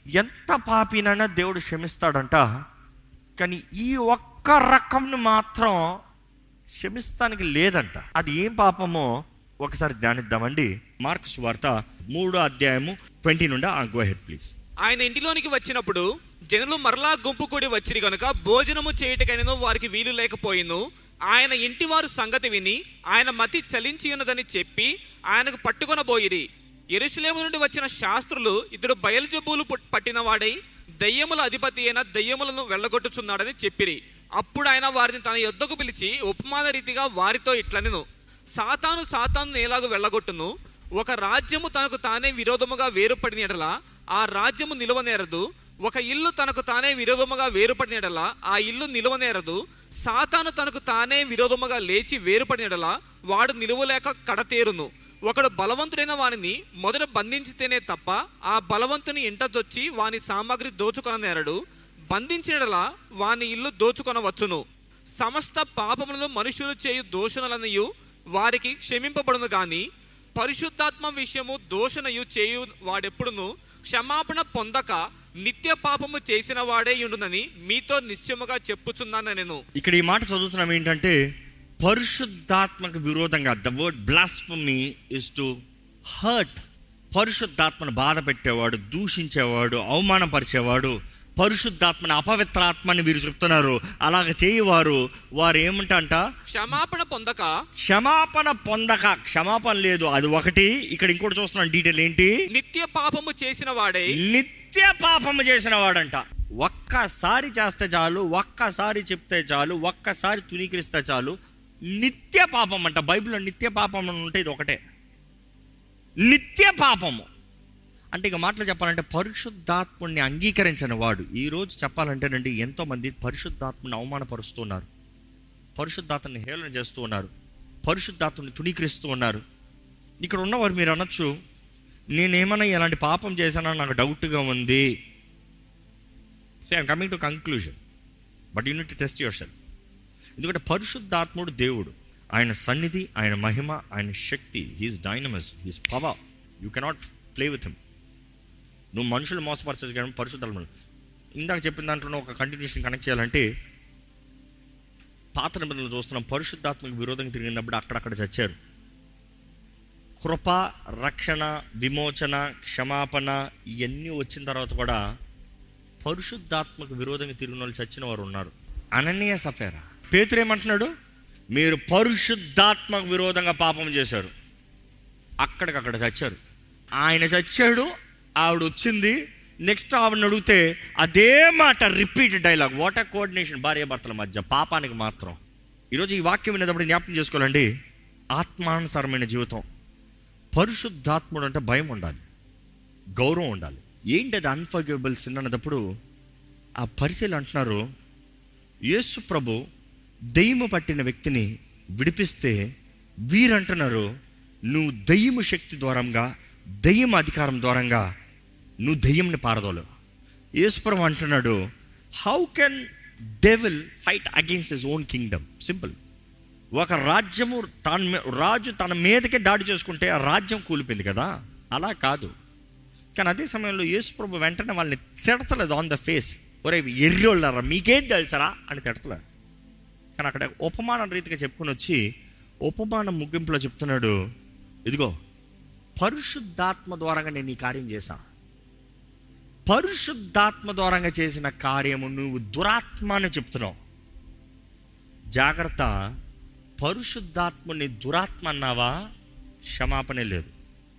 ఎంత పాపినైనా దేవుడు క్షమిస్తాడంట కానీ ఈ ఒక్క రకంను మాత్రం క్షమిస్తానికి లేదంట అది ఏం పాపమో ఒకసారి ధ్యానిద్దామండి మార్క్స్ వార్త మూడో అధ్యాయము ట్వంటీ నుండి గో హెడ్ ప్లీజ్ ఆయన ఇంటిలోనికి వచ్చినప్పుడు జనులు మరలా గుంపు కూడి వచ్చిరి గనుక భోజనము చేయుటకైనను వారికి వీలు లేకపోయిను ఆయన ఇంటి వారు సంగతి విని ఆయన మతి చలించి ఉన్నదని చెప్పి ఆయనకు పట్టుకొనబోయిరి ఎరుసలేము నుండి వచ్చిన శాస్త్రులు ఇతడు బయలుజబ్బులు పుట్- పట్టినవాడై దయ్యముల అధిపతి అయిన దయ్యములను వెళ్ళగొట్టుచున్నాడని చెప్పిరి అప్పుడు ఆయన వారిని తన యొద్దకు పిలిచి ఉపమాన రీతిగా వారితో ఇట్లనెను సాతాను సాతాను ఎలాగూ వెళ్ళగొట్టును ఒక రాజ్యము తనకు తానే విరోధముగా వేరుపడిన ఎడల ఆ రాజ్యము నిలువనేరదు ఒక ఇల్లు తనకు తానే విరోధముగా వేరుపడిన ఎడల ఆ ఇల్లు నిలువనేరదు సాతాను తనకు తానే విరోధముగా లేచి వేరుపడిన ఎడల వాడు నిలువలేక కడతేరును ఒకడు బలవంతుడైన వానిని మొదట బంధించితేనే తప్ప ఆ బలవంతుని ఇంటచొచ్చి వాని సామాగ్రి దోచుకొననేరడు బంధించినడలా వాని ఇల్లు దోచుకొనవచ్చును సమస్త పాపములను మనుషులు చేయు దోషణలనియు వారికి క్షమింపబడును గాని పరిశుద్ధాత్మ విషయము దోషణయు చేయు వాడెప్పుడును క్షమాపణ పొందక నిత్య పాపము చేసిన వాడే ఉండునని మీతో నిశ్చయముగా చెప్పుచున్నాను నేను ఇక్కడ ఈ మాట చదువుతున్నాం ఏంటంటే పరిశుద్ధాత్మకు విరోధంగా the word blasphemy is to hurt పరిశుద్ధాత్మను బాధ పెట్టేవాడు దూషించేవాడు అవమానపరిచేవాడు పరిశుద్ధాత్మని అపవిత్రాత్మని వీరు చెప్తున్నారు అలాగ చేయవారు వారు ఏమంటంట క్షమాపణ పొందక క్షమాపణ పొందక క్షమాపణ లేదు అది ఒకటి ఇక్కడ ఇంకోటి చూస్తున్నాం డీటెయిల్ ఏంటి నిత్య పాపము చేసిన వాడే నిత్య పాపము చేసిన వాడంట ఒక్కసారి చేస్తే చాలు ఒక్కసారి చెప్తే చాలు ఒక్కసారి తునీకరిస్తే చాలు నిత్య పాపం అంట బైబిల్లో నిత్య పాపం అని ఉంటే ఇది ఒకటే నిత్య పాపము అంటే ఇక మాటలు చెప్పాలంటే పరిశుద్ధాత్ముడిని అంగీకరించిన వాడు ఈరోజు చెప్పాలంటేనండి ఎంతోమంది పరిశుద్ధాత్మని అవమానపరుస్తున్నారు పరిశుద్ధాత్మని హేళన చేస్తూ ఉన్నారు పరిశుద్ధాత్మని తుణీకరిస్తూ ఉన్నారు ఇక్కడ ఉన్నవారు మీరు అనొచ్చు నేనేమన్నా ఇలాంటి పాపం చేశానా నాకు డౌట్గా ఉంది say I'm coming to conclusion but you need test yourself ఎందుకంటే పరిశుద్ధాత్ముడు దేవుడు ఆయన సన్నిధి ఆయన మహిమ ఆయన శక్తి he's dynamis he's power you cannot play with him నువ్వు మనుషులు మోసపరచదు కానీ పరిశుద్ధాత్మ ఇందాక చెప్పిన దాంట్లో ఒక కంటిన్యూషన్ కనెక్ట్ చేయాలంటే పాత నిబంధనలు చూస్తున్నాం పరిశుద్ధాత్మకు విరోధంగా తిరిగినప్పుడు అక్కడక్కడ చచ్చారు కృప రక్షణ విమోచన క్షమాపణ ఇవన్నీ వచ్చిన తర్వాత కూడా పరిశుద్ధాత్మకు విరోధంగా తిరిగిన వాళ్ళు చచ్చిన వారు ఉన్నారు అననీయ సఫేరా పేతురు ఏమంటున్నాడు మీరు పరిశుద్ధాత్మకు విరోధంగా పాపం చేశారు అక్కడికక్కడ చచ్చారు ఆయన చచ్చాడు ఆవిడ వచ్చింది నెక్స్ట్ ఆవిడని అడిగితే అదే మాట రిపీట్ డైలాగ్ వాట్ కోఆర్డినేషన్ భార్య భర్తల మధ్య పాపానికి మాత్రం ఈరోజు ఈ వాక్యం వినేటప్పుడు జ్ఞాపకం చేసుకోవాలండి ఆత్మానుసారమైన జీవితం పరిశుద్ధాత్ముడు అంటే భయం ఉండాలి గౌరవం ఉండాలి ఏంటి అది అన్ఫర్గివబుల్ సిన్ అన్నప్పుడు ఆ పరిశీలు అంటున్నారు యేసు ప్రభు దెయ్యము పట్టిన వ్యక్తిని విడిపిస్తే వీరంటున్నారు నువ్వు దెయ్యము శక్తి ద్వారంగా దెయ్యం అధికారం ద్వారంగా నువ్వు దెయ్యంని పారదోలేవు యేసుప్రభు అంటున్నాడు how can devil fight against his own kingdom simple ఒక రాజ్యము తన మీ- రాజు తన మీదకే దాడి చేసుకుంటే ఆ రాజ్యం కూలిపోయింది కదా అలా కాదు కానీ అదే సమయంలో యేసుప్రభు వెంటనే వాళ్ళని తిడతలేదు ఆన్ ద ఫేస్ ఒరే ఎర్రోళ్ళరా మీకేం తెలుసరా అని తిడతలేదు కానీ అక్కడ ఉపమానం రీతిగా చెప్పుకొని వచ్చి ఉపమానం ముగింపులో చెప్తున్నాడు ఇదిగో పరిశుద్ధాత్మ ద్వారంగా నేను ఈ కార్యం చేశా పరిశుద్ధాత్మ ద్వారంగా చేసిన కార్యము నువ్వు దురాత్మ అని చెప్తున్నావు జాగ్రత్త పరిశుద్ధాత్మని దురాత్మ అన్నావా క్షమాపణ లేదు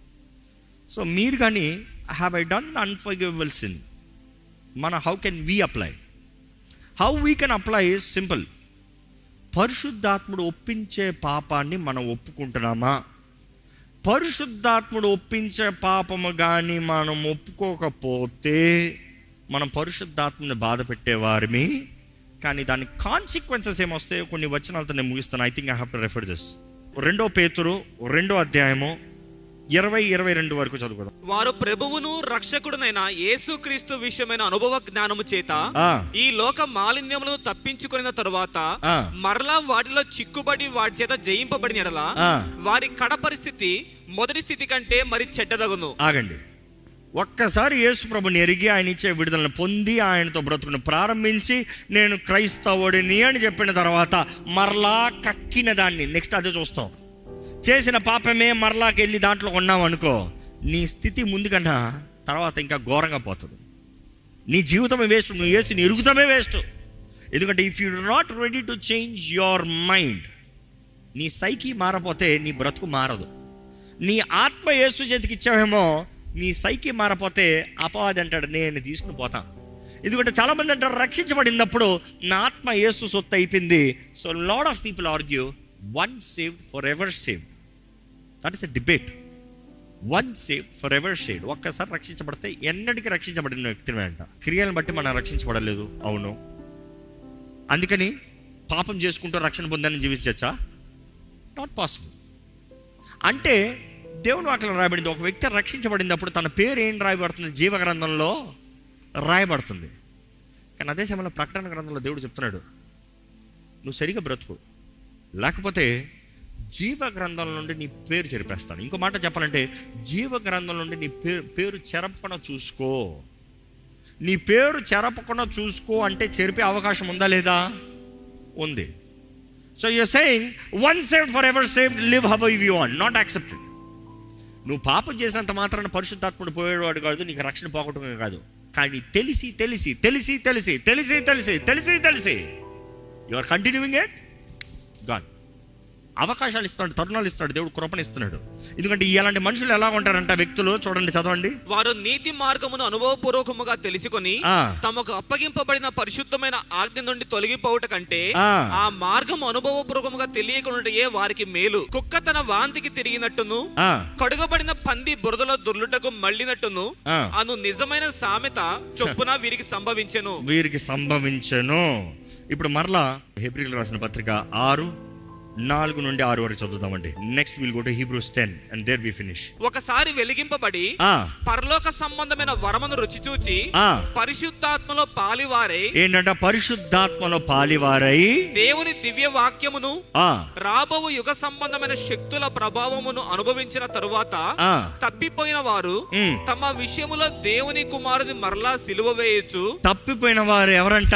సో మీరు కానీ have I done unforgivable sin మన how can we apply how we can apply is simple పరిశుద్ధాత్ముడు ఒప్పించే పాపాన్ని మనం ఒప్పుకుంటున్నామా పరిశుద్ధాత్ముడు ఒప్పించే పాపము కానీ మనం ఒప్పుకోకపోతే మనం పరిశుద్ధాత్మని బాధ పెట్టేవారిమి కానీ దాని కాన్సిక్వెన్సెస్ ఏమొస్తాయో కొన్ని వచనాలతో నేను ముగిస్తాను I think I have to refer this రెండో పేతురు రెండో అధ్యాయము ఇరవై ఇరవై రెండు వరకు చదువుకుందాం వారు ప్రభువును రక్షకుడునైన యేసుక్రీస్తు విషయమైన అనుభవ జ్ఞానము చేత ఆ. ఈ లోక మాలిన్యములను తప్పించుకున్న తరువాత ఆ. మరలా వాటిలో చిక్కుబడి వాటి చేత జయింపబడిన ఎడల ఆ. వారి కడ పరిస్థితి మొదటి స్థితి కంటే మరి చెడ్డదగును ఆగండి ఒక్కసారి యేసు ప్రభుని ఎరిగి ఆయన ఇచ్చే విడుదలను పొంది ఆయనతో బ్రతుకును ప్రారంభించి నేను క్రైస్తవుడిని అని చెప్పిన తర్వాత మరలా కక్కిన దాన్ని నెక్స్ట్ అదే చూస్తాం చేసిన పాపమే మరలాకి వెళ్ళి దాంట్లో ఉన్నాం అనుకో నీ స్థితి ముందుకన్నా తర్వాత ఇంకా ఘోరంగా పోతుంది నీ జీవితమే వేస్ట్ నువ్వు వేసి ఎరుగుతామే వేస్ట్ ఎందుకంటే if you not ready to change your mind నీ సైకి మారపోతే నీ బ్రతుకు మారదు నీ ఆత్మ యేసు చేతికి ఇచ్చావేమో నీ సైకి మారపోతే అపవాది అంటాడు నేను తీసుకుని పోతాను ఎందుకంటే చాలామంది అంటారు రక్షించబడినప్పుడు నా ఆత్మ యేసు సొత్తు అయిపోయింది so lot of people argue once saved forever saved that is a debate once saved forever saved ఒక్కసారి రక్షించబడితే ఎన్నటికీ రక్షించబడిన వ్యక్తిని అంట క్రియలను బట్టి మనం రక్షించబడలేదు అవును అందుకని పాపం చేసుకుంటూ రక్షణ పొందని జీవించచ్చా నాట్ పాసిబుల్ అంటే దేవుని వాటిలో రాయబడింది ఒక వ్యక్తి రక్షించబడినప్పుడు తన పేరు ఏం రాయబడుతుంది జీవ గ్రంథంలో రాయబడుతుంది కానీ అదే సమయంలో ప్రకటన గ్రంథంలో దేవుడు చెప్తున్నాడు నువ్వు సరిగా బ్రతుకు లేకపోతే జీవ గ్రంథం నుండి నీ పేరు చెరిపేస్తాను ఇంకో మాట చెప్పాలంటే జీవ గ్రంథం నుండి నీ పేరు పేరు చెరపకుండా చూసుకో నీ పేరు చెరపకుండా చూసుకో అంటే చెరిపే అవకాశం ఉందా లేదా ఉంది so you're saying once saved forever saved live how you want not accepted నువ్వు పాపం చేసినంత మాత్రాన పరిశుద్ధాత్ముడు పోయేవాడు కాదు నీకు రక్షణ పోగొట్టమే కాదు కానీ తెలిసి తెలిసి తెలిసి తెలిసి తెలిసి తెలిసి తెలిసి తెలిసి you are continuing it God అవకాశాలు ఇస్తాడు తరుణాలు ఇస్తాడు దేవుడు కృపణ ఇస్తున్నాడు ఎందుకంటే ఇలాంటి మనుషులు ఎలా ఉంటారంట వ్యక్తులు చూడండి చదవండి వారు నీతి మార్గమును అనుభవపూర్వకముగా తెలుసుకొని ఆ. తమకు అప్పగింపబడిన పరిశుద్ధమైన ఆజ్ఞ నుండి తొలగిపోవుట కంటే ఆ. ఆ మార్గం అనుభవపూర్వకముగా తెలియకుండాయే వారికి మేలు కుక్క తన వాంతికి తిరిగినట్టును ఆ, కడుగబడిన పంది బురదలో దుర్లుటకు మళ్ళినట్టును ఆ. అను నిజమైన సామెత చొప్పున వీరికి సంభవించెను వీరికి సంభవించను ఇప్పుడు మరలా హెబ్రిల్ రాసిన పత్రిక ఆరు నాలుగు నుండి ఆరు వరకు చదువుదామండి next will go to Hebrews ten and there we finish ఒకసారి వెలిగింపబడి ఆ పరలోక సంబంధమైన వరమును రుచి చూచి ఆ పరిశుద్ధాత్మలో పాలివారై ఏంటంట పరిశుద్ధాత్మలో పాలివారై దేవుని దివ్య వాక్యమును ఆ రాబో యుగ సంబంధమైన శక్తుల ప్రభావమును అనుభవించిన తరువాత ఆ తప్పిపోయిన వారు ఉమ్. తమ విషయములో దేవుని కుమారుని మరలా సిలువ వేయచ్చు తప్పిపోయిన వారు ఎవరంట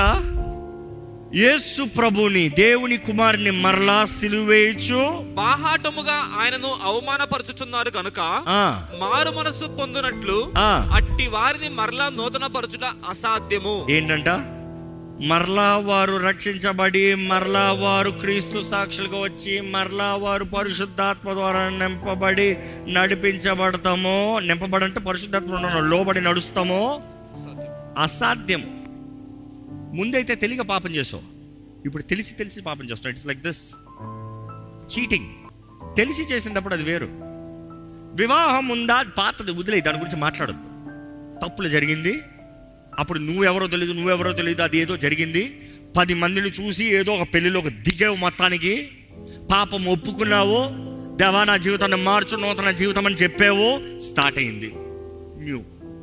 యేసు ప్రభుని దేవుని కుమారుని మరలా సిలువేయచ్చు బాహాటముగా ఆయనను అవమానపరుచుచున్నారు కనుక ఆ మారు మనస్సు పొందినట్లు ఆ అట్టి వారిని మరలా నూతన పరచుట అసాధ్యము ఏంటంట మరలా వారు రక్షించబడి మరలా వారు క్రీస్తు సాక్షులుగా వచ్చి మరలా వారు పరిశుద్ధాత్మ ద్వారా నింపబడి నడిపించబడతామో నింపబడంటే పరిశుద్ధాత్మ ద్వారా లోబడి నడుస్తామో అసాధ్యం ముందైతే తెలియక పాపం చేసావు ఇప్పుడు తెలిసి తెలిసి పాపం చేస్తావు ఇట్స్ లైక్ దిస్ చీటింగ్ తెలిసి చేసినప్పుడు అది వేరు వివాహం ఉందా పాతది వదిలే దాని గురించి మాట్లాడద్దు తప్పులు జరిగింది అప్పుడు నువ్వెవరో తెలియదు నువ్వెవరో తెలియదు అది ఏదో జరిగింది పది మందిని చూసి ఏదో ఒక పెళ్లిలోకి దిగావు మొత్తానికి పాపం ఒప్పుకున్నావు దేవా నా జీవితాన్ని మార్చు నూతన జీవితం అని చెప్పావు స్టార్ట్ అయింది న్యూ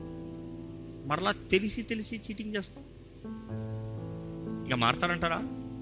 మరలా తెలిసి తెలిసి చీటింగ్ చేస్తాం ఇక మారతారంటారా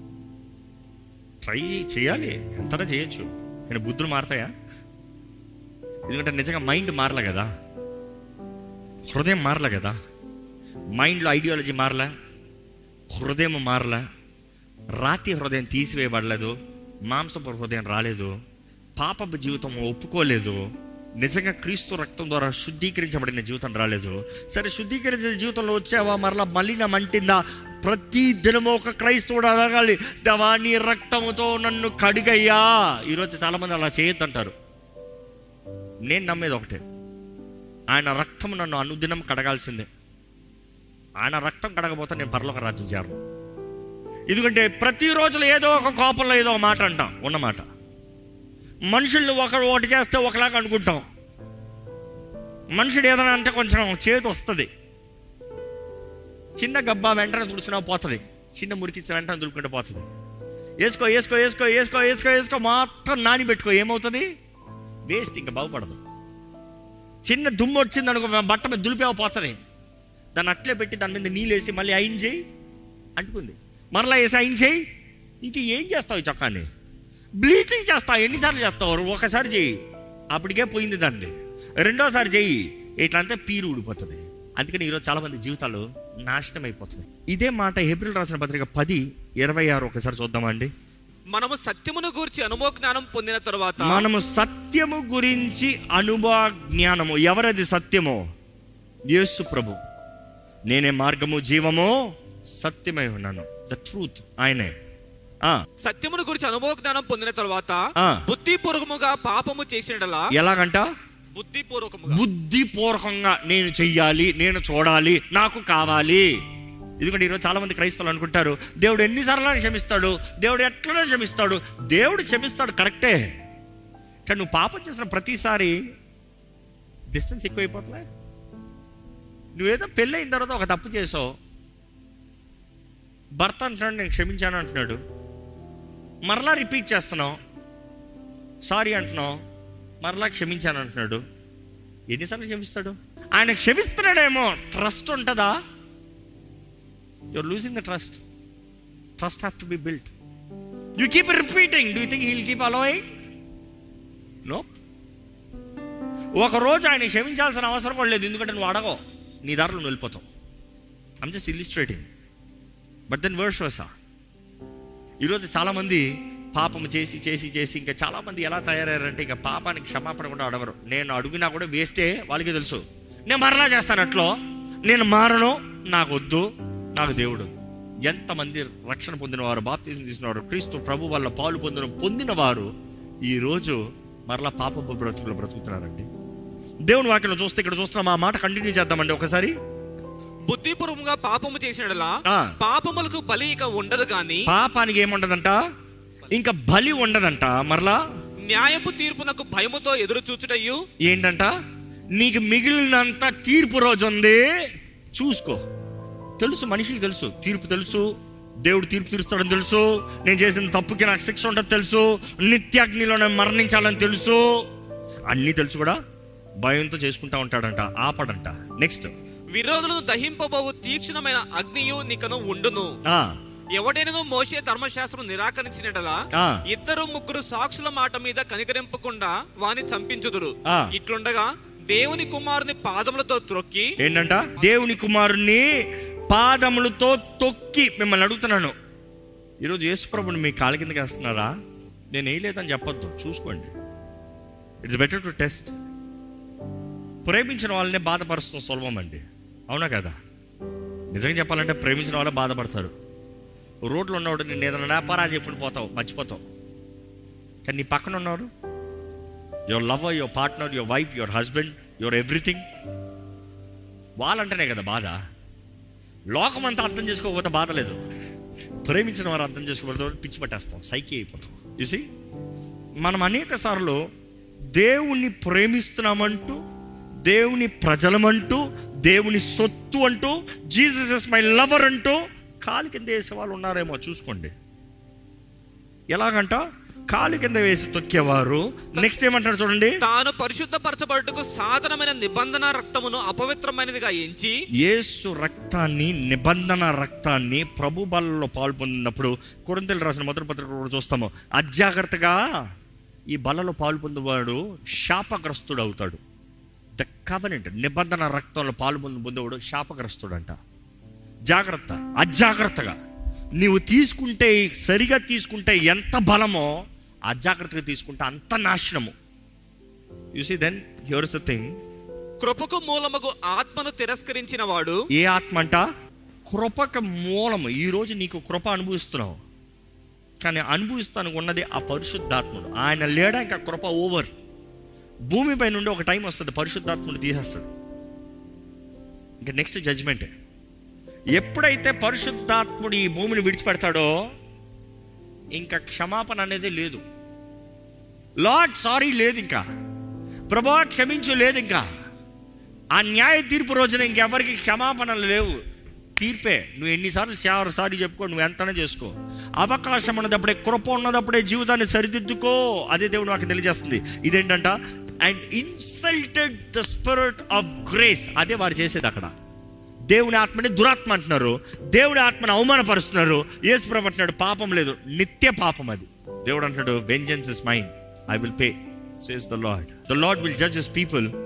ట్రై చేయాలి ఎంతనా చేయొచ్చు కానీ బుద్ధులు మారతాయా ఎందుకంటే నిజంగా మైండ్ మారలే కదా హృదయం మారలే కదా మైండ్లో ఐడియాలజీ మారలే హృదయం మారలే రాతి హృదయం తీసివేయబడలేదు మాంసపు హృదయం రాలేదు పాపపు జీవితం ఒప్పుకోలేదు నిజంగా క్రీస్తు రక్తం ద్వారా శుద్ధీకరించబడిన జీవితం రాలేదు సరే శుద్ధీకరించిన జీవితంలో వచ్చావా మరలా మలిన మంటిందా ప్రతి దినము ఒక క్రైస్తవుడు అడగాలి దేవా నీ రక్తముతో నన్ను కడిగయ్యా ఈరోజు చాలామంది అలా చేయొద్దంటారు నేను నమ్మేది ఒకటే ఆయన రక్తం నన్ను అనుదినం కడగాల్సిందే ఆయన రక్తం కడగపోతే నేను పరలోక రాజ్యం చేరను ఎందుకంటే ప్రతిరోజులో ఏదో ఒక కోపంలో ఏదో ఒక మాట అంటాం ఉన్నమాట మనుషుల్ని ఒకడు ఒకటి చేస్తే ఒకలాగా అనుకుంటాం మనుషుడు ఏదైనా అంటే కొంచెం చేతి వస్తుంది చిన్న గబ్బా వెంటనే తుడుచుకున్నా పోతుంది చిన్న మురికిచ్చిన వెంటనే దులుపుకుంటే పోతుంది వేసుకో వేసుకో వేసుకో వేసుకో వేసుకో వేసుకో మొత్తం నాని పెట్టుకో ఏమవుతుంది వేస్ట్ ఇంకా బాగుపడదు చిన్న దుమ్ము వచ్చింది అనుకో బట్ట మీద దులిపేవ పోతుంది దాన్ని అట్లే పెట్టి దాని మీద నీళ్ళు వేసి మళ్ళీ అయిన్ చేయి అంటుకుంది మరలా వేసి అయిన్ చేయి ఇంక ఏం చేస్తావు ఈ చొక్కాన్ని బ్లీచింగ్ చేస్తావు ఎన్నిసార్లు చేస్తావు ఒకసారి చెయ్యి అప్పటికే పోయింది దాన్ని రెండోసారి చెయ్యి ఇట్లా అంటే పీరు ఊడిపోతుంది అందుకని ఈరోజు చాలా మంది జీవితాలు నాశనం అయిపోతున్నాయి ఇదే మాట ఏప్రిల్ రాసిన పత్రిక పది ఇరవై ఆరు ఒకసారి చూద్దామండి మనము సత్యమును గూర్చి అనుభవ జ్ఞానం పొందిన తరువాత మనము సత్యము గురించి అనుభవ జ్ఞానము ఎవరది సత్యము యేసు ప్రభు నేనే మార్గము జీవము సత్యమై ఉన్నాను ద ట్రూత్ ఆయనే ఆ, సత్యమును గురించి అనుభవ జ్ఞానం పొందిన తరువాత ఆ. బుద్ధిపూర్వకముగా పాపము చేసినలా ఎలాగంట బుద్ధిపూర్వకముగా బుద్ధిపూర్వకంగా నేను చెయ్యాలి నేను చూడాలి నాకు కావాలి ఎందుకంటే ఈరోజు చాలా మంది క్రైస్తవులు అనుకుంటారు దేవుడు ఎన్నిసార్లు క్షమిస్తాడు దేవుడు ఎట్లా క్షమిస్తాడు దేవుడు క్షమిస్తాడు కరెక్టే కానీ నువ్వు పాపం చేసిన ప్రతిసారి డిస్టెన్స్ ఎక్కువైపోతులే నువ్వేదో పెళ్ళి అయిన తర్వాత ఒక తప్పు చేసావు భర్త అంటున్నాడు నేను క్షమించాను అంటున్నాడు మరలా రిపీట్ చేస్తున్నావు సారీ అంటున్నావు మరలా క్షమించాను అంటున్నాడు ఎన్నిసార్లు క్షమిస్తాడు ఆయన క్షమిస్తున్నాడేమో ట్రస్ట్ ఉంటుందా you're losing the trust trust have to be built you keep repeating do think he'll keep allowing no ఒక రోజు ఆయన క్షమించాల్సిన అవసరం కూడా లేదు ఎందుకంటే నువ్వు అడగవు నీ దారిలో నువ్వు వెళ్ళిపోతావు I'm just illustrating but then vice versa ఈరోజు చాలామంది పాపం చేసి చేసి చేసి ఇంకా చాలామంది ఎలా తయారయ్యారంటే ఇంకా పాపానికి క్షమాపణ కూడా అడగరు నేను అడిగినా కూడా వేస్టే వాళ్ళకి తెలుసు నేను మరలా చేస్తాను అట్లో నేను మారను నాకు వద్దు నాకు దేవుడు ఎంతమంది రక్షణ పొందినవారు బాప్తీసం తీసినవారు క్రీస్తు ప్రభు వల్ల పాలు పొందిన పొందినవారు ఈరోజు మరలా పాపపు బ్రతుకులు బ్రతుకుతున్నారండి దేవుని వాక్యం చూస్తే ఇక్కడ చూస్తున్నాం ఆ మాట కంటిన్యూ చేద్దామండి ఒకసారి బుద్ధిపూర్వకంగా పాపము చేసినలా ఆ. పాపములకు బలి ఇక ఉండదు గాని పాపానికి ఏముండదంట ఇంకా బలి ఉండదంట మరలా న్యాయపు తీర్పునకు భయముతో ఎదురు చూచుటయు ఏంటంట నీకు మిగిలినంత తీర్పు రోజు ఉంది చూసుకో తెలుసు మనిషికి తెలుసు తీర్పు తెలుసు దేవుడు తీర్పు తీరుస్తాడని తెలుసు నేను చేసిన తప్పుకి నాకు శిక్ష ఉంటుంది తెలుసు నిత్యాగ్నిలో నేను మరణించాలని తెలుసు అన్నీ తెలుసు కూడా భయంతో చేసుకుంటా ఉంటాడంట ఆపడంట నెక్స్ట్ విరోధులను దహింపబోవు తీక్షణమైన అగ్నియు నీకను ఉండును ఎవడైనను మోసే ధర్మశాస్త్రం నిరాకరించినట్లా ఆ. ఇద్దరు ముగ్గురు సాక్షుల మాట మీద కనికరింపకుండా వాని చంపించుదురు ఆ. ఇట్లుండగా దేవుని కుమారుని పాదములతో త్రొక్కి ఏంటంట దేవుని కుమారుణ్ణి పాదములతో తొక్కి మిమ్మల్ని అడుగుతున్నాను ఈరోజు యేసుప్రభుని మీ కాళ్ళ కిందకి వేస్తున్నారా నేను వేయలేదని చెప్పొద్దు చూసుకోండి ఇట్స్ బెటర్ టు టెస్ట్ ప్రేమించిన వాళ్ళని బాధపరుస్తాం సులభం అండి అవునా కదా నిజంగా చెప్పాలంటే ప్రేమించిన వాళ్ళే బాధపడతారు రోడ్లో ఉన్నవాడు నేను ఏదైనా వ్యాపారా చెప్పుకుని పోతావు మర్చిపోతావు కానీ నీ పక్కన ఉన్నవాడు your lover your partner your wife your husband your everything వాళ్ళంటేనే కదా బాధ లోకం అంతా అర్థం చేసుకోకపోతే బాధ లేదు ప్రేమించిన వారు అర్థం చేసుకోకపోతే పిచ్చి పట్టేస్తాం సైకి అయిపోతాం చూసి మనం అనేక సార్లు దేవుణ్ణి ప్రేమిస్తున్నామంటూ దేవుని ప్రజలమంటూ దేవుని సొత్తు అంటూ జీసస్ ఇస్ మై లవర్ అంటూ కాలు కింద వేసే వాళ్ళు ఉన్నారేమో చూసుకోండి ఎలాగంట కాలు కింద వేసి తొక్కేవారు నెక్స్ట్ ఏమంటారు చూడండి తాను పరిశుద్ధపరచబడుటకు సాధనమైన నిబంధన రక్తమును అపవిత్రమైనదిగా ఎంచి యేసు రక్తాన్ని నిబంధన రక్తాన్ని ప్రభు బలలో పాల్పొందినప్పుడు కొరింతలు రాసిన మొదటి పత్రిక కూడా చూస్తాము అజాగ్రత్తగా ఈ బలలో పాలు పొందేవాడు శాపగ్రస్తుడు అవుతాడు ద కవనెంట్ నిబంధన రక్తంలో పాలు పొంది పొందేవాడు శాపగ్రస్తుడంట జాగ్రత్త అజాగ్రత్తగా నీవు తీసుకుంటే సరిగా తీసుకుంటే ఎంత బలమో అజాగ్రత్తగా తీసుకుంటే అంత నాశనము you see then here's the thing కృపకు మూలముగు ఆత్మను తిరస్కరించిన వాడు ఏ ఆత్మ అంట కృపక మూలము ఈరోజు నీకు కృప అనుభవిస్తున్నావు కానీ అనుభవిస్తానికి ఉన్నది ఆ పరిశుద్ధాత్ముడు ఆయన లేడా ఇంకా కృప ఓవర్ భూమిపై నుండి ఒక టైం వస్తుంది పరిశుద్ధాత్ముడు తీసేస్తాడు ఇంకా నెక్స్ట్ జడ్జ్మెంట్ ఎప్పుడైతే పరిశుద్ధాత్ముడు ఈ భూమిని విడిచిపెడతాడో ఇంకా క్షమాపణ అనేది లేదు లార్డ్ సారీ లేదు ఇంకా ప్రభా క్షమించు లేదు ఇంకా ఆ న్యాయ తీర్పు రోజున ఇంకెవరికి క్షమాపణలు లేవు తీర్పే నువ్వు ఎన్నిసార్లు సార్ సారీ చెప్పుకో నువ్వు ఎంతనే చేసుకో అవకాశం ఉన్నదప్పుడే కృప ఉన్నదప్పుడే జీవితాన్ని సరిదిద్దుకో అదే దేవుడు నాకు తెలియజేస్తుంది ఇదేంటంట and insulted the spirit of grace అదే వారు చేసేది అక్కడ దేవుని ఆత్మని దురాత్మ అంటున్నారు దేవుని ఆత్మని అవమానపరుస్తున్నారు యేసుప్రభు అంటున్నాడు పాపం లేదు నిత్య పాపం అది దేవుడు అంటున్నాడు vengeance is mine I will pay says the Lord the Lord will judge his people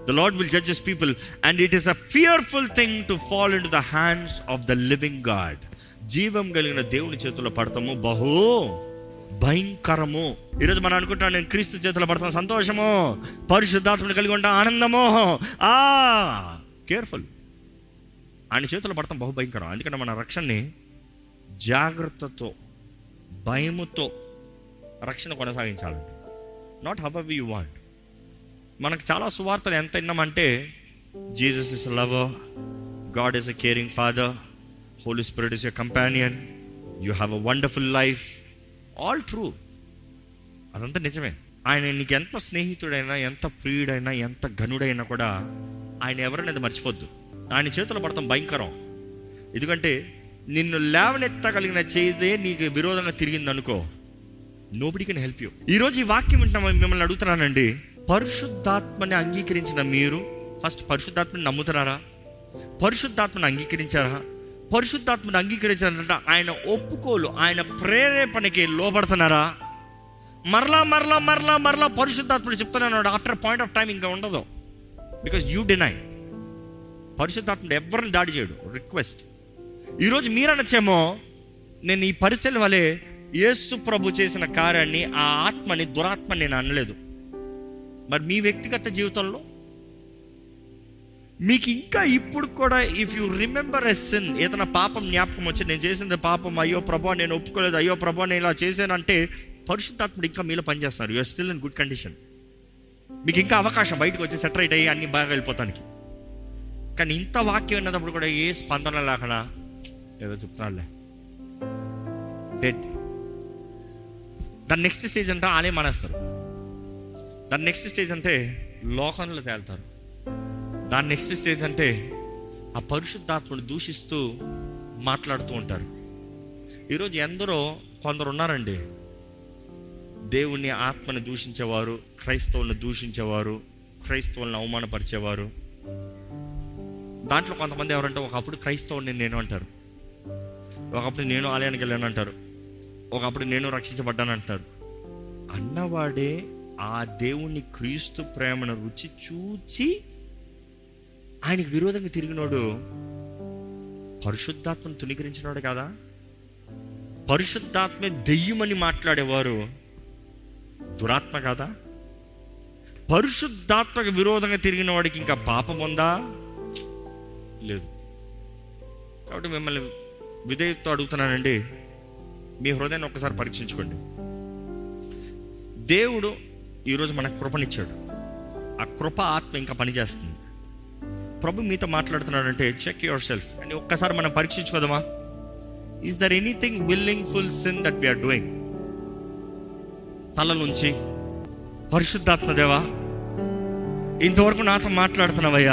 the Lord will judges people and it is a fearful thing to fall into the hands of the living God జీవం కలిగిన దేవుని చేతుల్లో పడతాము బహు భయంకరము ఈరోజు మనం అనుకుంటాం నేను క్రీస్తు చేతిలో పడతాం సంతోషము పరిశుద్ధాత్మని కలిగి ఉంటాం ఆనందము ఆ కేర్ఫుల్ ఆయన చేతిలో పడతాం బహు భయంకరం ఎందుకంటే మన రక్షణని జాగ్రత్తతో భయముతో రక్షణ కొనసాగించాలంటే నాట్ హవ్ యూ వాంట్ మనకు చాలా సువార్తలు ఎంత విన్నామంటే Jesus is lover God is a caring father holy spirit is your companion you have a wonderful life all true అదంతా నిజమే ఆయన నీకు ఎంత స్నేహితుడైనా ఎంత ప్రియుడైనా ఎంత ఘనుడైనా కూడా ఆయన ఎవరనేది మర్చిపోద్దు ఆయన చేతులు పడతాం భయంకరం ఎందుకంటే నిన్ను లేవనెత్తగలిగిన చేదే నీకు విరోధంగా తిరిగింది అనుకో నోబడి కెన్ హెల్ప్ యూ ఈరోజు ఈ వాక్యం వింటాం మిమ్మల్ని అడుగుతున్నానండి పరిశుద్ధాత్మని అంగీకరించిన మీరు ఫస్ట్ పరిశుద్ధాత్మని నమ్ముతున్నారా పరిశుద్ధాత్మని అంగీకరించారా పరిశుద్ధాత్మని అంగీకరించారంటే ఆయన ఒప్పుకోలు ఆయన ప్రేరేపణకి లోపడుతున్నారా మరలా మరలా మరలా మరలా పరిశుద్ధాత్ముడు చెప్తున్నాడు ఆఫ్టర్ పాయింట్ ఆఫ్ టైం ఇంకా ఉండదు బికాస్ యూ డినై పరిశుద్ధాత్ముడు ఎవరిని దాడి చేయడు రిక్వెస్ట్ ఈరోజు మీరు అనొచ్చేమో నేను ఈ పరిశీలన వలె యేసు ప్రభు చేసిన కార్యాన్ని ఆ ఆత్మని దురాత్మని నేను అనలేదు మరి మీ వ్యక్తిగత జీవితంలో మీకు ఇంకా ఇప్పుడు కూడా if you remember a sin ఏదైనా పాపం జ్ఞాపకం వచ్చి నేను చేసింది పాపం అయ్యో ప్రభా నేను ఒప్పుకోలేదు అయ్యో ప్రభా నేను ఇలా చేశానంటే పరిశుద్ధాత్ముడు ఇంకా మీలో పనిచేస్తున్నారు you're still in good condition మీకు ఇంకా అవకాశం బయటకు వచ్చి సెటరేట్ అయ్యి అన్ని బాగా వెళ్ళిపోతానికి కానీ ఇంత వాక్యం ఉన్నప్పుడు కూడా ఏ స్పందన లేకుండా ఏదో చెప్తున్నాడులే డెడ్ దాని నెక్స్ట్ స్టేజ్ అంటే ఆలే మానేస్తారు దాని నెక్స్ట్ స్టేజ్ అంటే లోకంలో తేలుతారు దాని నెక్స్ట్ స్టేజ్ అంటే ఆ పరిశుద్ధాత్మను దూషిస్తూ మాట్లాడుతూ ఉంటారు ఈరోజు ఎందరో కొందరు ఉన్నారండి దేవుని ఆత్మని దూషించేవారు క్రైస్తవులను దూషించేవారు క్రైస్తవులను అవమానపరిచేవారు దాంట్లో కొంతమంది ఎవరంటే ఒకప్పుడు క్రైస్తవుని నేను అంటారు ఒకప్పుడు నేను ఆలయానికి వెళ్ళాను అంటారు ఒకప్పుడు నేను రక్షించబడ్డాను అంటారు అన్నవాడే ఆ దేవుని క్రీస్తు ప్రేమను రుచి చూచి ఆయనకి విరోధంగా తిరిగినోడు పరిశుద్ధాత్మను తుణీకరించినాడు కదా పరిశుద్ధాత్మే దెయ్యమని మాట్లాడేవారు దురాత్మ కాదా పరిశుద్ధాత్మకు విరోధంగా తిరిగిన వాడికి ఇంకా పాపం ఉందా లేదు కాబట్టి మిమ్మల్ని విధేయతతో అడుగుతున్నానండి మీ హృదయాన్ని ఒక్కసారి పరీక్షించుకోండి దేవుడు ఈరోజు మనకు కృపనిచ్చాడు ఆ కృప ఆత్మ ఇంకా పనిచేస్తుంది ప్రభు మీతో మాట్లాడుతున్నాడంటే చెక్ యువర్ సెల్ఫ్ అని ఒక్కసారి మనం పరీక్షించుకోదామా is there anything willing full sin that we're doing తల నుంచి పరిశుద్ధాత్మ దేవా ఇంతవరకు నాతో మాట్లాడుతున్నావయ్యా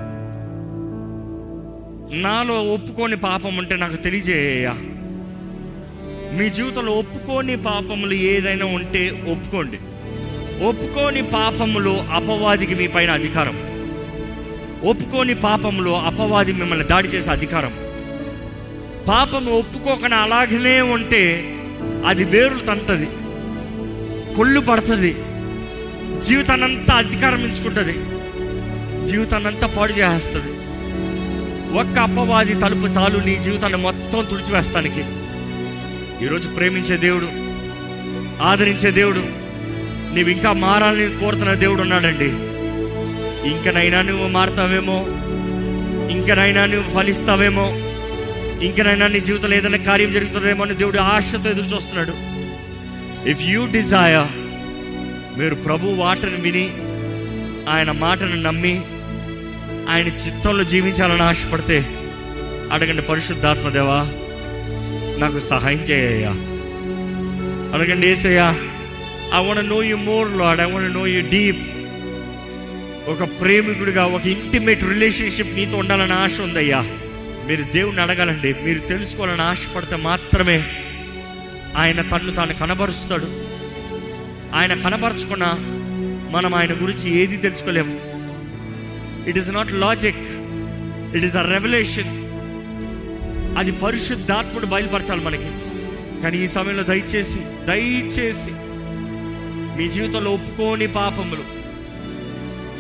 నాలో ఒప్పుకోని పాపం ఉంటే నాకు తెలియజేయ్యా మీ జీవితంలో ఒప్పుకోని పాపములు ఏదైనా ఉంటే ఒప్పుకోండి ఒప్పుకోని పాపములు అపవాదికి మీ పైన అధికారం ఒప్పుకోని పాపములు అపవాది మిమ్మల్ని దాడి చేసే అధికారం పాపము ఒప్పుకోకుండా అలాగనే ఉంటే అది వేరులు తంతది కొళ్ళు పడుతుంది జీవితాన్నంతా అధికారం ఎంచుకుంటుంది జీవితాన్నంతా పాడు చేస్తుంది ఒక్క అపవాది తలుపు చాలు నీ జీవితాన్ని మొత్తం తుడిచివేస్తానికి ఈరోజు ప్రేమించే దేవుడు ఆదరించే దేవుడు నీవు ఇంకా మారాలని కోరుతున్న దేవుడు ఉన్నాడండి ఇంకనైనా నువ్వు మారుతావేమో ఇంకనైనా నువ్వు ఫలిస్తావేమో ఇంకనైనా నీ జీవితంలో ఏదైనా కార్యం జరుగుతుందేమో అని దేవుడు ఆశతో ఎదురు చూస్తున్నాడు ఇఫ్ యూ డిజైర్ మీరు ప్రభు వాటను విని ఆయన మాటను నమ్మి ఆయన చిత్తంలో జీవించాలని ఆశపడితే అడగండి పరిశుద్ధాత్మ దేవా నాకు సహాయం చేయ్యా అడగండి ఏసయ్యా I want know you more Lord I want know you deep ఒక ప్రేమికుడిగా ఒక ఇంటిమేట్ రిలేషన్షిప్ నీతో ఉండాలని ఆశ ఉందయ్యా మీరు దేవుణ్ణి అడగాలండి మీరు తెలుసుకోవాలని ఆశపడితే మాత్రమే ఆయన తన్ను తాను కనబరుస్తాడు ఆయన కనబరచుకున్నా మనం ఆయన గురించి ఏది తెలుసుకోలేము it is not logic it is a revelation అది పరిశుద్ధాత్ముడు బయలుపరచాలి మనకి కానీ ఈ సమయంలో దయచేసి దయచేసి మీ జీవితంలో ఒప్పుకోని పాపములు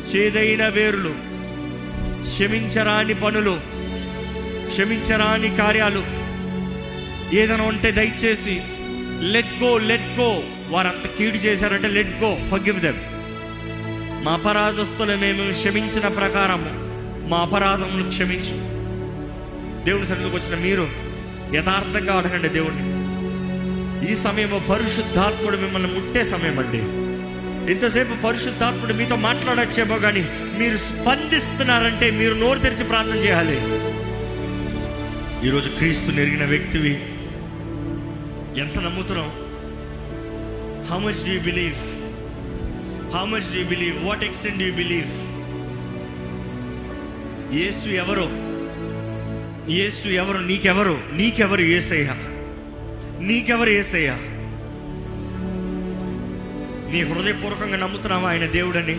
చేదైన వేరులు క్షమించరాని పనులు క్షమించరాని కార్యాలు ఏదైనా ఉంటే దయచేసి లెట్ గో లెట్ గో వారంత కీడు చేశారంటే లెట్ గో ఫర్గివ్ దెమ్ మా అపరాధస్తులు మేము క్షమించిన ప్రకారము మా అపరాధములు క్షమించు దేవుని సన్నిధికి వచ్చిన మీరు యథార్థంగా అడగండి దేవుణ్ణి ఈ సమయంలో పరిశుద్ధాత్ముడు మిమ్మల్ని ముట్టే సమయం అండి ఇంతసేపు పరిశుద్ధాత్ముడు మీతో మాట్లాడచ్చేమో కానీ మీరు స్పందిస్తున్నారంటే మీరు నోరు తెరిచి ప్రార్థన చేయాలి ఈరోజు క్రీస్తు నెరిగిన వ్యక్తివి ఎంత నమ్ముతున్నావు how much do believe how much do believe what extent you believe యేసు ఎవరు యేసు ఎవరు నీకెవరు నీకెవరు ఏసయ్య నీకెవరు ఏసయ్య నీ హృదయపూర్వకంగా నమ్ముతున్నావా ఆయన దేవుడని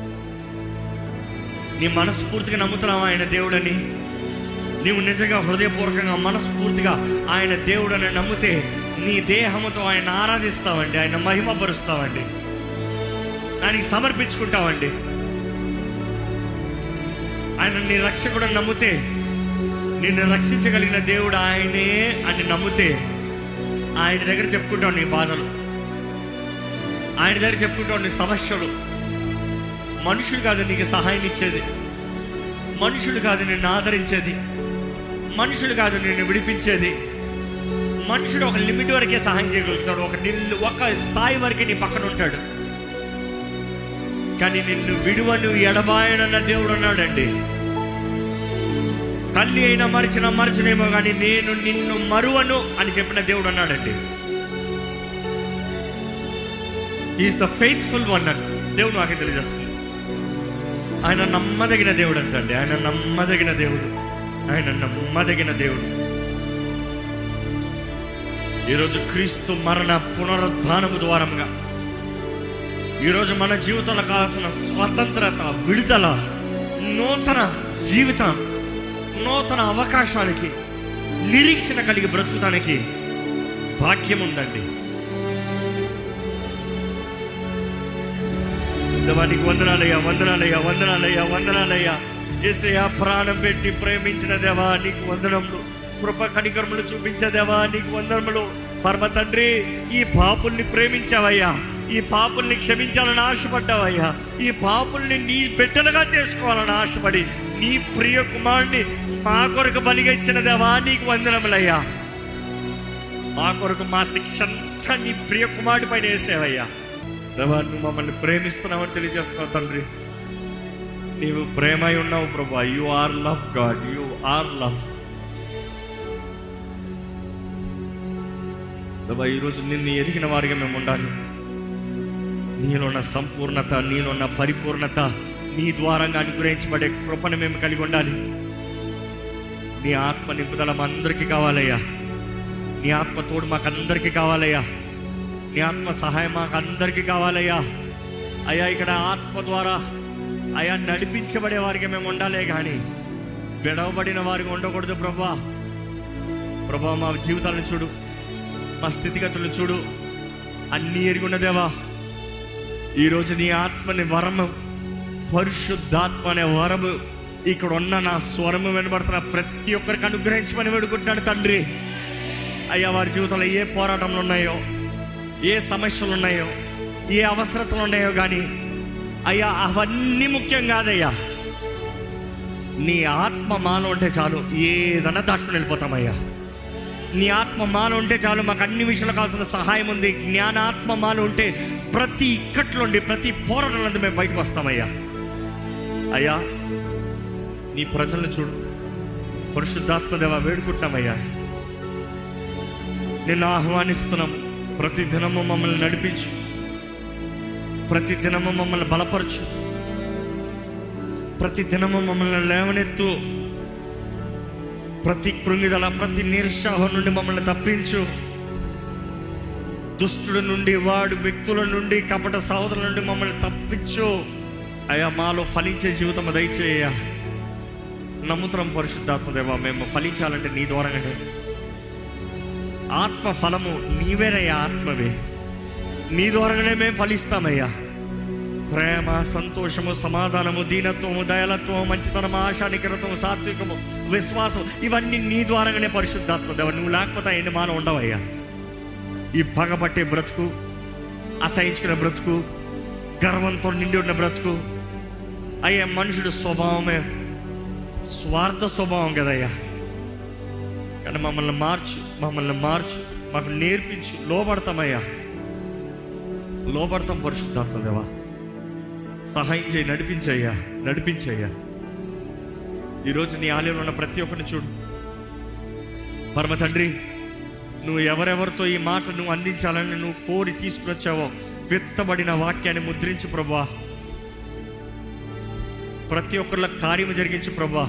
నీ మనస్ఫూర్తిగా నమ్ముతున్నావా ఆయన దేవుడని నీవు నిజంగా హృదయపూర్వకంగా మనస్ఫూర్తిగా ఆయన దేవుడని నమ్మితే నీ దేహముతో ఆయన ఆరాధిస్తావండి ఆయన మహిమపరుస్తావండి ఆయనకి సమర్పించుకుంటావండి ఆయన నీ రక్షకుడు నమ్మితే నిన్ను రక్షించగలిగిన దేవుడు ఆయనే అని నమ్మితే ఆయన దగ్గర చెప్పుకుంటావు నీ బాధలు ఆయన దగ్గర చెప్పుకుంటావు నీ సమస్యలు మనుషుడు కాదు నీకు సహాయం ఇచ్చేది మనుషుడు కాదు నిన్ను ఆదరించేది మనుషుడు కాదు నిన్ను విడిపించేది మనుషుడు ఒక లిమిట్ వరకే సహాయం చేయగలుగుతాడు ఒక నిల్లు ఒక స్థాయి వరకే నీ పక్కన ఉంటాడు కానీ నిన్ను విడువను ఎడబాయనన్న దేవుడు అన్నాడండి తల్లి అయినా మరిచిన మరచనేమో కానీ నేను నిన్ను మరువను అని చెప్పిన దేవుడు అన్నాడండి ఈజ్ ద ఫెయిత్ఫుల్ వన్ అని దేవుడు నాకే తెలియజేస్తుంది ఆయన నమ్మదగిన దేవుడు అంటండి ఆయన నమ్మదగిన దేవుడు ఆయన నమ్మదగిన దేవుడు ఈరోజు క్రీస్తు మరణ పునరుద్ధానము ద్వారముగా ఈరోజు మన జీవితంలో కావాల్సిన స్వతంత్రత విడుదల నూతన జీవితం నూతన అవకాశాలకి నిరీక్షణ కలిగి బ్రతుకుతానికి భాగ్యం ఉందండి దేవా, నీకు వందనాలయ్యా వందనాలయ్యా వందనాలయ్యా వందనాలయ్యా ఏసయ్యా ప్రాణం పెట్టి ప్రేమించిన దేవా నీకు వందనములు కృప కనికరములు చూపించే దేవా నీకు వందనములు పరమ తండ్రి ఈ పాపుల్ని ప్రేమించావయ్యా ఈ పాపుల్ని క్షమించాలని ఆశపడ్డావయ్యా ఈ పాపుల్ని నీ బిడ్డలుగా చేసుకోవాలని ఆశపడి నీ ప్రియ కుమారుని మా కొరకు బలిగా ఇచ్చిన దేవా నీకు వందనములయ్యా మా కొరకు మా శిక్ష అంతా నీ ప్రియ కుమారుడి పైన వేసేవయ్యా దేవా నువ్వు మమ్మల్ని ప్రేమిస్తున్నావని తెలియజేస్తున్నావు తండ్రి నీవు ప్రేమై ఉన్నావు ప్రభా you are love God you are love దేవా ఈరోజు నిన్ను ఎరిగిన వారిగా మేము ఉండాలి నీలో ఉన్న సంపూర్ణత నీలో ఉన్న పరిపూర్ణత నీ ద్వారంగా అనుగ్రహించబడే కృపను మేము కలిగి ఉండాలి నీ ఆత్మ నింపుదల మా అందరికీ కావాలయ్యా నీ ఆత్మ తోడు మాకు అందరికీ కావాలయ్యా నీ ఆత్మ సహాయం మాకు అందరికీ కావాలయ్యా అయ్యా ఇక్కడ ఆత్మ ద్వారా అయ్యా నడిపించబడే వారికి మేము ఉండాలే కానీ విడవబడిన వారికి ఉండకూడదు ప్రభా ప్రభా మా జీవితాలను చూడు మా స్థితిగతులను చూడు అన్నీ ఎరిగి ఉన్నదేవా ఈరోజు నీ ఆత్మని వరము పరిశుద్ధాత్మ అనే వరము ఇక్కడ ఉన్న నా స్వరము వినబడుతున్న ప్రతి ఒక్కరికి అనుగ్రహించమని వేడుకుంటున్నాడు తండ్రి అయ్యా వారి జీవితంలో ఏ పోరాటంలో ఉన్నాయో ఏ సమస్యలు ఉన్నాయో ఏ అవసరతలు ఉన్నాయో కానీ అయ్యా అవన్నీ ముఖ్యం కాదయ్యా నీ ఆత్మ మాలో ఉంటే చాలు ఏదన్నా దాటుకుని వెళ్ళిపోతామయ్యా నీ ఆత్మ మాలో ఉంటే చాలు మాకు అన్ని విషయాలు కావాల్సిన సహాయం ఉంది జ్ఞానాత్మ మాలో ఉంటే ప్రతి ఇక్కట్లో ఉండి ప్రతి పోరాటం నుండి మేము బయటకు వస్తామయ్యా అయ్యా నీ ప్రజలను చూడు పరిశుద్ధాత్మ దేవ వేడుకుంటున్నామయ్యా నిన్ను ఆహ్వానిస్తున్నాం ప్రతి దినము మమ్మల్ని నడిపించు ప్రతి దినము మమ్మల్ని బలపరచు ప్రతి దినము మమ్మల్ని లేవనెత్తు ప్రతి కృంగిదల ప్రతి నిరుత్సాహం నుండి మమ్మల్ని తప్పించు దుష్టుడి నుండి వాడు వ్యక్తుల నుండి కపట సహోదరుల నుండి మమ్మల్ని తప్పించు అయ్యా మాలో ఫలించే జీవితం దయచేయ నమ్ముతరం పరిశుద్ధాత్మదేవా మేము ఫలించాలంటే నీ ద్వారానే ఆత్మ ఫలము నీవేనయ్యా ఆత్మవే నీ ద్వారానే మేము ఫలిస్తామయ్యా ప్రేమ సంతోషము సమాధానము దీనత్వము దయలత్వము మంచితనం ఆశా నికరత్వము సాత్వికము విశ్వాసం ఇవన్నీ నీ ద్వారాగానే పరిశుద్ధాత్మ దేవ నువ్వు లేకపోతే ఎన్ని మానం ఉండవయ్యా ఈ పగబట్టే బ్రతుకు అసహించుకునే బ్రతుకు గర్వంతో నిండి ఉన్న బ్రతుకు అయ్యా మనుషుడు స్వభావమే స్వార్థ స్వభావం కదయ్యా కానీ మమ్మల్ని మార్చు మమ్మల్ని మార్చు మాకు నేర్పించు లోపడతామయ్యా లోపడతాం పరిశుద్ధాత్మ దేవా సహాయం చేయి నడిపించయ్యా నడిపించయ్యా ఈరోజు నీ ఆలయంలో ఉన్న ప్రతి ఒక్కరిని చూడు పరమ తండ్రి నువ్వు ఎవరెవరితో ఈ మాట నువ్వు అందించాలని నువ్వు కోరి తీసుకుని వచ్చావో విత్తబడిన వాక్యాన్ని ముద్రించు ప్రభా ప్రతి ఒక్కరిలో కార్యము జరిగించు ప్రభా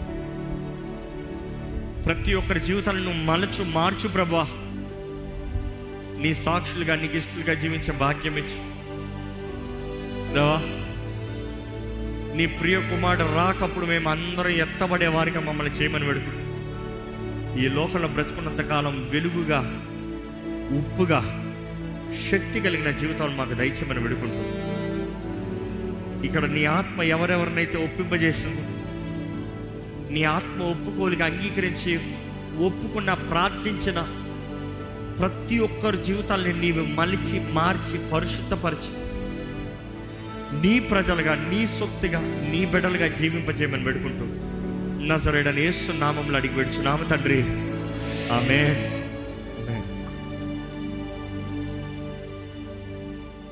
ప్రతి ఒక్కరి జీవితాలను నువ్వు మలచు మార్చు ప్రభా నీ సాక్షులుగా నీకు ఇష్టలుగా జీవించే భాగ్యం ఇచ్చు దేవా నీ ప్రియ కుమారుడు రాకప్పుడు మేము అందరం ఎత్తబడే వారిగా మమ్మల్ని చేయమని వేడుకు ఈ లోకంలో బ్రతుకున్నంత కాలం వెలుగుగా ఉప్పుగా శక్తి కలిగిన జీవితాలు మాకు దయచేయమని వేడుకుంటూ ఇక్కడ నీ ఆత్మ ఎవరెవరినైతే ఒప్పింపజేసిందో నీ ఆత్మ ఒప్పుకోలిక అంగీకరించి ఒప్పుకున్న ప్రార్థించిన ప్రతి ఒక్కరి జీవితాల్ని నీవు మలిచి మార్చి పరిశుద్ధపరిచి నీ ప్రజలుగా నీ సొత్తుగా నీ బిడ్డలుగా జీవింపజేయమని పెడుకుంటూ నజరేడని యేసు నామంలో అడిగి పెడుచు నామ తండ్రి ఆమె